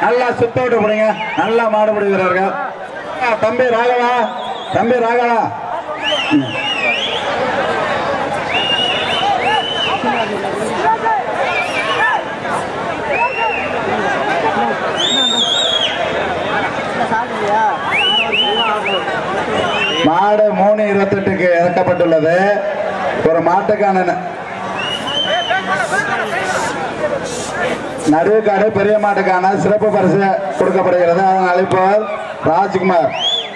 நல்லா சுத்த விட்டு போடுங்க நல்லா மாடுபிடி வீரர்கள் ஆ, தம்பி ராகவா தம்பி ராகவா ம். மாடு மூணு இருபத்தெட்டுக்கு இறக்கப்பட்டுள்ளது ஒரு மாட்டுக்கான ந- நடுவுக்காடு பெரிய மாட்டுக்கான சிறப்பு பரிசு கொடுக்கப்படுகிறது அதன் அழைப்பவர் ராஜ்குமார்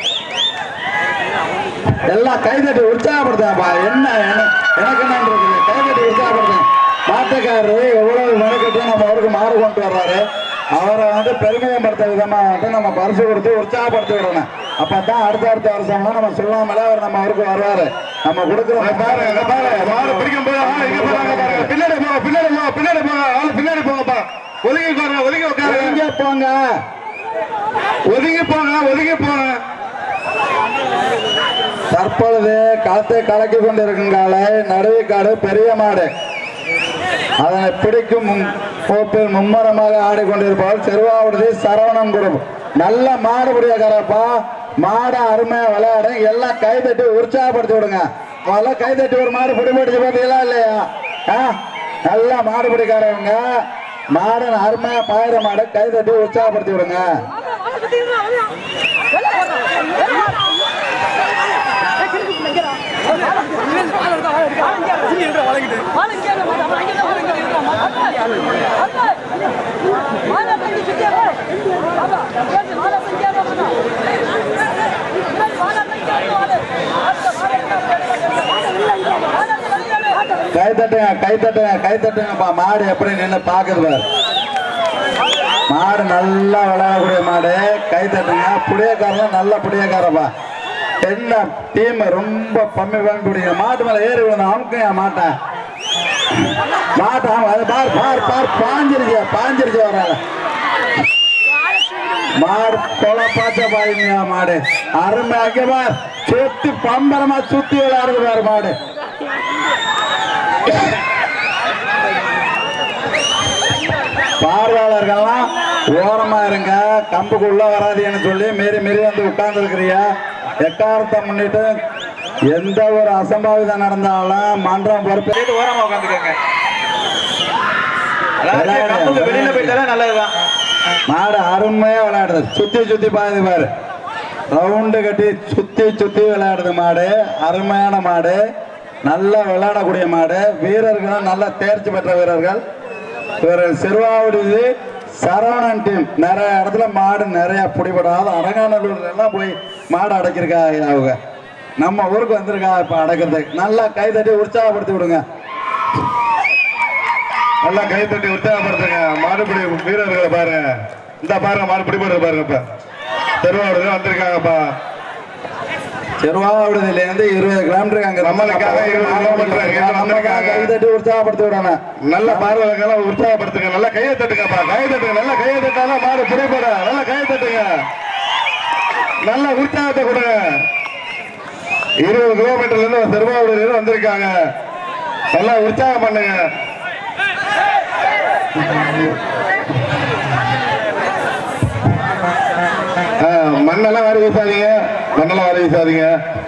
எல்லாம் கைதட்டி உற்சாகப்படுத்தாப்பா என்ன என்ன- எனக்கு என்ன இருக்குது கைதட்டி உற்சாகப்படுத்தேன் மாட்டுக்காரரு எவ்வளவு மெனக்கட்டு நம்ம அவருக்கு மாடு கொண்டு வர்றாரு அவரை வந்து பெருமையப்படுத்த விதமா வந்து நம்ம பரிசு கொடுத்து உற்சாகப்படுத்தி விடணும் அப்பதான் அடுத்த அடுத்த வருஷம்லாம் நம்ம சொல்லாமலே அவர் நம்ம அவருக்கு வருவாரு நம்ம கொடுக்குற பாரு அங்க பாரு மாடு பிடிக்கும் போது ஆ, இங்க பாருங்க பாருங்க பின்னாடி போங்க பின்னாடி போங்க பின்னாடி போங்க ஆளு பின்னாடி போங்கப்பா ஒதுங்கி உட்காருங்க ஒதுங்கி உட்காருங்க எங்க போங்க ஒதுங்கி போங்க ஒதுங்கி போங்க தற்பொழுது களத்தை கலக்கி கொண்டிருக்கும் காலை நடுவிக்காடு பெரிய மாடு அதனை பிடிக்கும் மும்- போப்பில் மும்முரமாக ஆடிக்கொண்டிருப்பவர் செருவாவுடைய சரவணன் குரூப் நல்ல மாடு பிடிக்காரப்பா மாடு அருமையா விளையாடு எல்லாம் கை தட்டி உற்சாகப்படுத்தி விடுங்க முதல்ல கை தட்டி ஒரு மாடு பிடிபடிச்சு பார்த்தீங்களா இல்லையா ஆ? நல்ல மாடு பிடிக்காரவங்க மாடு அருமையா பாயிர மாடு கை தட்டி உற்சாகப்படுத்தி விடுங்க கை தட்டுங்க கை தட்டுங்க கை தட்டுங்கப்பா மாடு எப்படி நின்று பாக்குது பாரு மாடு நல்லா விளையாடக்கூடிய மாடு கை தட்டுங்க புளியக்காரன் நல்ல புளியக்காரப்பா என்ன டீம் ரொம்ப பம்மி பம்மி பிடிக்கிற மாட்டு மேல ஏறி விழுந்த அமுக்கையா மாட்டேன் மாட்டை ஆமா, அது பார் பார் பார் பாஞ்சிருச்சு பாஞ்சிருச்சு வர மாடு கொலை பாச்ச பாருங்க மாடு அருமை அங்கே பார் சுத்தி பம்பரமா சுத்தி விளையாடுது பாரு மாடு பார்வையாளர்கள்லாம் ஓரமா இருங்க கம்புக்கு உள்ள வராதீங்கன்னு சொல்லி மீறி மீறி வந்து உட்கார்ந்து இருக்கிறிய எக்காரத்தை முன்னிட்டு எந்த ஒரு அசம்பாவிதம் நடந்தாலும் மன்றம் பொறுப்பு ஓரமா உட்காந்துக்கோங்க அதாவது கம்புக்கு வெளியில போயிட்டாலே நல்லதுதான் மாடு அருமையா விளையாடுது சுத்தி சுத்தி பாயுது பாரு ரவுண்டு கட்டி சுத்தி சுத்தி விளையாடுது மாடு அருமையான மாடு நல்லா விளையாடக்கூடிய மாடு வீரர்களும் நல்ல தேர்ச்சி பெற்ற வீரர்கள் இவர்கள் சிறுவாவுடைய சரவணன் டீம் நிறைய இடத்துல மாடு நிறைய பிடிபடாத அரங்காநல்லூர்ல எல்லாம் போய் மாடு அடைக்கிருக்காங்க அவங்க நம்ம ஊருக்கு வந்திருக்கா இப்ப அடக்கிறதுக்கு நல்லா கை தட்டி உற்சாகப்படுத்தி விடுங்க நல்லா கை தட்டி உற்சாகப்படுத்துங்க மாடுபிடி வீரர்களை பாருங்க இந்த பாருங்க மாடுபிடி போடுறது பாருங்க இப்ப திருவாரூர் வந்திருக்காங்கப்பா திருவாவூர்ல இருந்து இருபது கிலோமீட்டர் அங்க நம்மளுக்காக இருபது கிலோமீட்டர் இங்க நமக்காக வந்திருக்காங்க. கை தட்டி உற்சாகப்படுத்தி விடணும் நல்ல பார்வையாளர்களெல்லாம் உற்சாகப்படுத்துங்க நல்லா கையை தட்டுங்கப்பா கையை தட்டுங்க நல்லா கையை தட்டாலும் மாடு பிடிபட நல்லா கையை தட்டுங்க நல்ல உற்சாகத்தை கொடுங்க இருபது கிலோமீட்டர்ல இருந்து திருவாரூர்ல இருந்து வந்திருக்காங்க நல்லா உற்சாகம் பண்ணுங்க ஆ, மண்ணெல்லாம் வாரி வீசாதீங்க மண்ணெல்லாம் வாரி வீசாதீங்க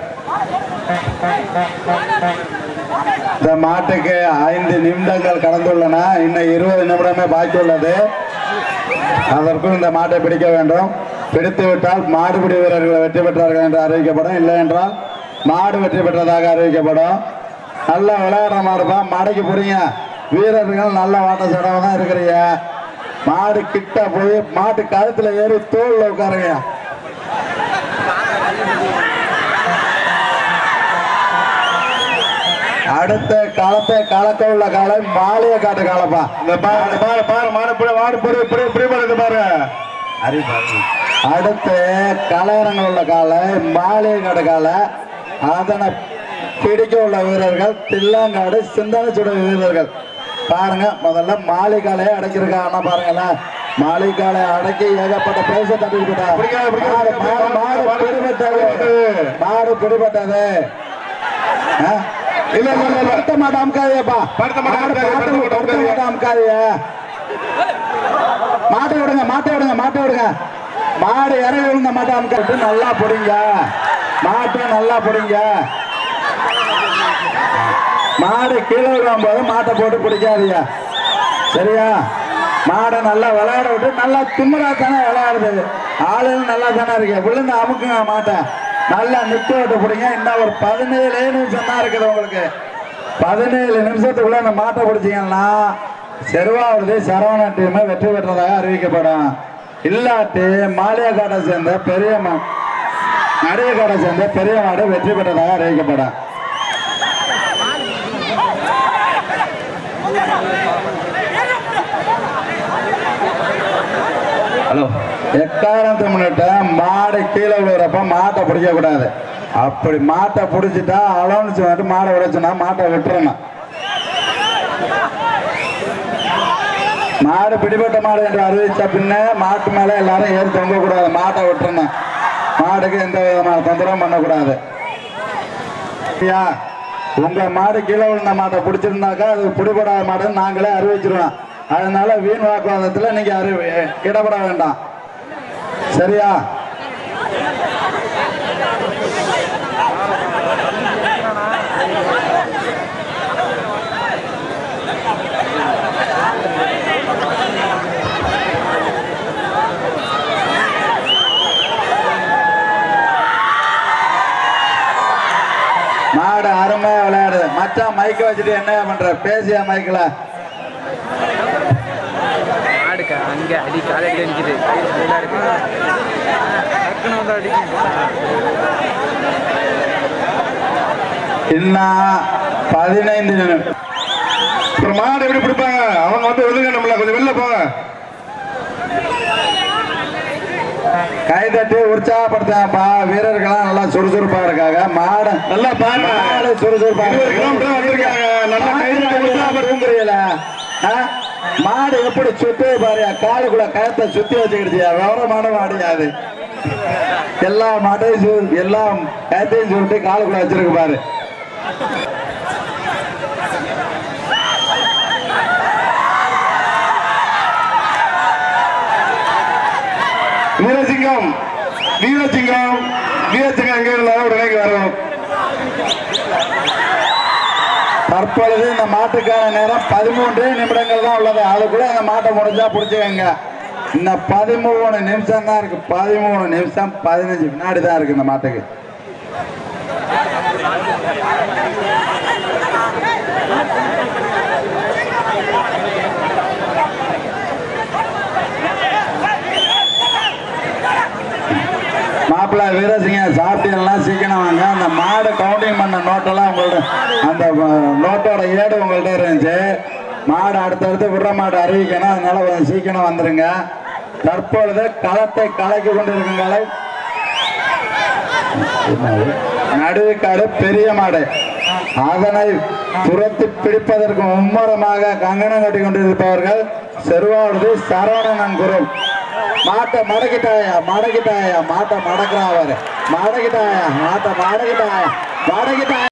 இந்த மாட்டுக்கு ஐந்து நிமிடங்கள் கடந்துள்ளன இன்னும் இருபது நிமிடமே பாக்கி உள்ளது அதற்குள் இந்த மாட்டை பிடிக்க வேண்டும் பிடித்து விட்டால் மாடுபிடி வீரர்கள் வெற்றி பெற்றார்கள் என்று அறிவிக்கப்படும் இல்லை என்றால் மாடு வெற்றி பெற்றதாக அறிவிக்கப்படும் நல்லா விளையாடுற மாடுப்பா மாடைக்கு புரியுங்க வீரர்கள் நல்ல வாட்ட சடவை தான் இருக்கிறீங்க மாடு கிட்ட போய் மாட்டு கழுத்துல ஏறி தோல்ல உட்காருங்க அடுத்த காலத்தை கலக்க உள்ள காலை மாலைய காட்டு காலப்பா இந்த பாரு இந்த பாரு பாரு மாடு பிடி மாடு பிடி பிடி பிடி பண்ணுது பாரு அடுத்து கலையரங்க உள்ள காலை மாலைய காட்டு காலை அதனை பிடிக்க உள்ள வீரர்கள் தில்லாங்காடு சிந்தனை சுட வீரர்கள் பாருங்க முதல்ல மாளிகாலையை அடைச்சிருக்காங்க பாருங்களேன் மாளிகாலை அடக்கி ஏகப்பட்ட பேச தட்டி பிடிக்காது, பிடிக்காது, மாடு மாடு மாடு பிடிபட்டது மாடு பிடிபட்டது ஆ? இல்ல இல்ல இல்ல இல்ல படுத்த மாட்டாம காதியப்பா படுத்த மாட்டாம காதியா, படுத்த மாட்டாம காதியா. மாட்டாம காதிய மாட்டை விடுங்க மாட்டை விடுங்க மாட்டை விடுங்க மாடு இறங்கி விழுந்த மாட்டை அமுக்கிட்டு நல்லா பிடிங்க மாட்டை நல்லா பிடிங்க மாடு கீழே விழும் போது மாட்டை போட்டு பிடிக்காதீங்க சரியா மாடை நல்லா விளையாட விட்டு நல்லா திமிரா தானே விளையாடுது ஆளுங்க நல்லா தானே இருக்கு விழுந்து அமுக்குங்க மாட்டை நல்லா நிக்க விட்டு பிடிங்க இன்னும் ஒரு பதினேழு நிமிஷம் தான் இருக்குது உங்களுக்கு பதினேழு நிமிஷத்துக்குள்ள அந்த மாட்டை பிடிச்சிங்கன்னா செருவாவதி சரவண டீம் வெற்றி பெற்றதாக அறிவிக்கப்படும் இல்லாட்டி மாளிகைக்காடை சேர்ந்த பெரிய மா- நடிகைக்காடை சேர்ந்த பெரிய மாடு வெற்றி பெற்றதாக அறிவிக்கப்படும் ஹலோ எக்காரணத்தை முன்னிட்டு மாடு கீழே விழுறப்ப மாட்டை பிடிக்க கூடாது அப்படி மாட்டை பிடிச்சிட்டா அலோன்ஸ் வந்துட்டு மாடை விடச்சுன்னா மாட்டை விட்டுறணும் மாடு பிடிபட்ட மாடு என்று அறிவிச்ச பின்ன மாட்டு மேல எல்லாரும் ஏறி தொங்க கூடாது மாட்டை விட்டுறணும் மாடுக்கு எந்த விதமான தொந்தரவும் பண்ணக்கூடாது சரியா உங்க மாடு கீழே விழுந்த மாட்டை பிடிச்சிருந்தாக்கா அது பிடிபடாத மாடுன்னு நாங்களே அறிவிச்சிருவோம் அதனால வீண் வாக்குவாதத்துல நீங்க அறிவி இடப்பட வேண்டாம் சரியா மாடு அருமையா விளையாடுது மச்சான் மைக்க வச்சுட்டு என்ன பண்ற பேசியா மைக்கில் ஆடுக்கா அங்கே அடி காலை அடி அடிக்குது நல்லா இருக்கு டக்குன்னு வந்து அடிக்கும் இன்னும் பதினைந்து நிமிடம் அப்புறம் மாடு எப்படி பிடிப்பாங்க அவங்க வந்து ஒதுங்க நம்மள கொஞ்சம் வெளில போங்க கைதட்டி உற்சாகப்படுத்தாப்பா வீரர்கள்லாம் நல்லா சுறுசுறுப்பா இருக்காங்க மாடு நல்லா பாருங்க மாடு சுறுசுறுப்பா இருபது கிலோமீட்டர் வந்திருக்காங்க நல்லா கைதட்டி உற்சாகப்படுத்துங்க புரியல ஆ? மாடு எப்படி சுத்தி பாரு காலுக்குள்ள கயத்தை சுத்தி வச்சுக்கிடுச்சியா விவரமான மாடு அது எல்லா மாட்டையும் சு- எல்லா கயத்தையும் சுருட்டி காலுக்குள்ள வச்சிருக்கு பாரு வீரசிங்கம் வீரசிங்கம் வீரசிங்கம் எங்க இருந்தாலும் உடனே இங்க வரணும் தற்பொழுது இந்த மாட்டுக்கான நேரம் பதிமூன்று நிமிடங்கள் தான் உள்ளது அதுக்குள்ள இந்த மாட்டை முடிஞ்சா பிடிச்சிக்கங்க இன்னும் பதிமூணு நிமிஷம் தான் இருக்கு பதிமூணு நிமிஷம் பதினஞ்சு வினாடி தான் இருக்கு இந்த மாட்டுக்கு மாப்பிள்ளை வீரசிங்க சாப்பிட்டீங்கலாம் சீக்கிரம் வாங்க அந்த மாடு கவுண்டிங் பண்ண நோட்டெல்லாம் உங்கள்ட்ட அந்த அஹ், நோட்டோட ஏடு உங்கள்ட்ட இருந்துச்சு மாடு அடுத்தடுத்து விடுற மாடு அறிவிக்கணும் அதனால கொஞ்சம் சீக்கிரம் வந்துருங்க தற்பொழுது களத்தை கலக்கி கொண்டிருக்குங்களை நடுவுக்காடு பெரிய மாடு அதனை துரத்தி பிடிப்பதற்கு மும்முரமாக கங்கணம் கட்டி கொண்டிருப்பவர்கள் செருவாடுது சரவணன் குரு மாட்டை மடக்கிட்டாயா மடக்கிட்டாயா மாட்டை மடக்கிறான் அவரு மடக்கிட்டாயா மாட்டை மடக்கிட்டாயா மடக்கிட்டாயா